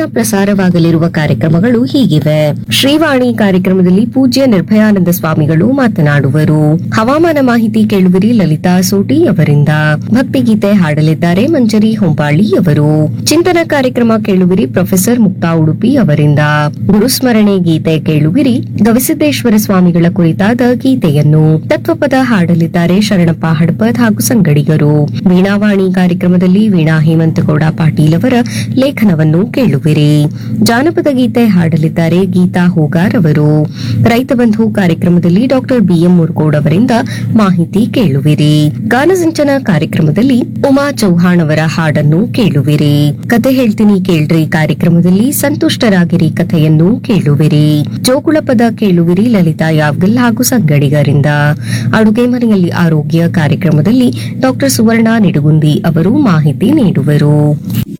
ಪ್ರಸಾರವಾಗಲಿರುವ ಕಾರ್ಯಕ್ರಮಗಳು ಹೀಗಿವೆ ಶ್ರೀವಾಣಿ ಕಾರ್ಯಕ್ರಮದಲ್ಲಿ ಪೂಜ್ಯ ನಿರ್ಭಯಾನಂದ ಸ್ವಾಮಿಗಳು ಮಾತನಾಡುವರು ಹವಾಮಾನ ಮಾಹಿತಿ ಕೇಳುವಿರಿ ಲಲಿತಾ ಸೋಟಿ ಅವರಿಂದ ಭಕ್ತಿಗೀತೆ ಹಾಡಲಿದ್ದಾರೆ ಮಂಜರಿ ಹೊಂಬಾಳಿ ಅವರು ಚಿಂತನ ಕಾರ್ಯಕ್ರಮ ಕೇಳುವಿರಿ ಪ್ರೊಫೆಸರ್ ಮುಕ್ತಾ ಉಡುಪಿ ಅವರಿಂದ ಗುರುಸ್ಮರಣೆ ಗೀತೆ ಕೇಳುವಿರಿ ಗವಿಸಿದ್ದೇಶ್ವರ ಸ್ವಾಮಿಗಳ ಕುರಿತಾದ ಗೀತೆಯನ್ನು ತತ್ವಪದ ಹಾಡಲಿದ್ದಾರೆ ಶರಣಪ್ಪ ಹಡಪದ್ ಹಾಗೂ ಸಂಗಡಿಗರು ವೀಣಾವಾಣಿ ಕಾರ್ಯಕ್ರಮದಲ್ಲಿ ವೀಣಾ ಹೇಮಂತಗೌಡ ಪಾಟೀಲ್ ಅವರ ಲೇಖನವನ್ನು ಕೇಳುವಿರಿ ಜಾನಪದ ಗೀತೆ ಹಾಡಲಿದ್ದಾರೆ ಗೀತಾ ಹೋಗಾರ್ ಅವರು ರೈತ ಬಂಧು ಕಾರ್ಯಕ್ರಮದಲ್ಲಿ ಡಾಕ್ಟರ್ ಬಿಎಂ ಮುರುಗೋಡ್ ಅವರಿಂದ ಮಾಹಿತಿ ಕೇಳುವಿರಿ ಗಾನಸಿಂಚನ ಕಾರ್ಯಕ್ರಮದಲ್ಲಿ ಉಮಾ ಚೌಹಾಣ್ ಅವರ ಹಾಡನ್ನು ಕೇಳುವಿರಿ ಕತೆ ಹೇಳ್ತೀನಿ ಕೇಳ್ರಿ ಕಾರ್ಯಕ್ರಮದಲ್ಲಿ ಸಂತುಷ್ಟರಾಗಿರಿ ಕಥೆಯನ್ನು ಕೇಳುವಿರಿ ಜೋಗುಳ ಪದ ಕೇಳುವಿರಿ ಲಲಿತಾ ಯಾವ್ಗಲ್ ಹಾಗೂ ಸಂಗಡಿಗರಿಂದ ಅಡುಗೆ ಮನೆಯಲ್ಲಿ ಆರೋಗ್ಯ ಕಾರ್ಯಕ್ರಮದಲ್ಲಿ ಡಾಕ್ಟರ್ ಸುವರ್ಣ ನಿಡುಗುಂದಿ ಅವರು ಮಾಹಿತಿ ನೀಡುವರು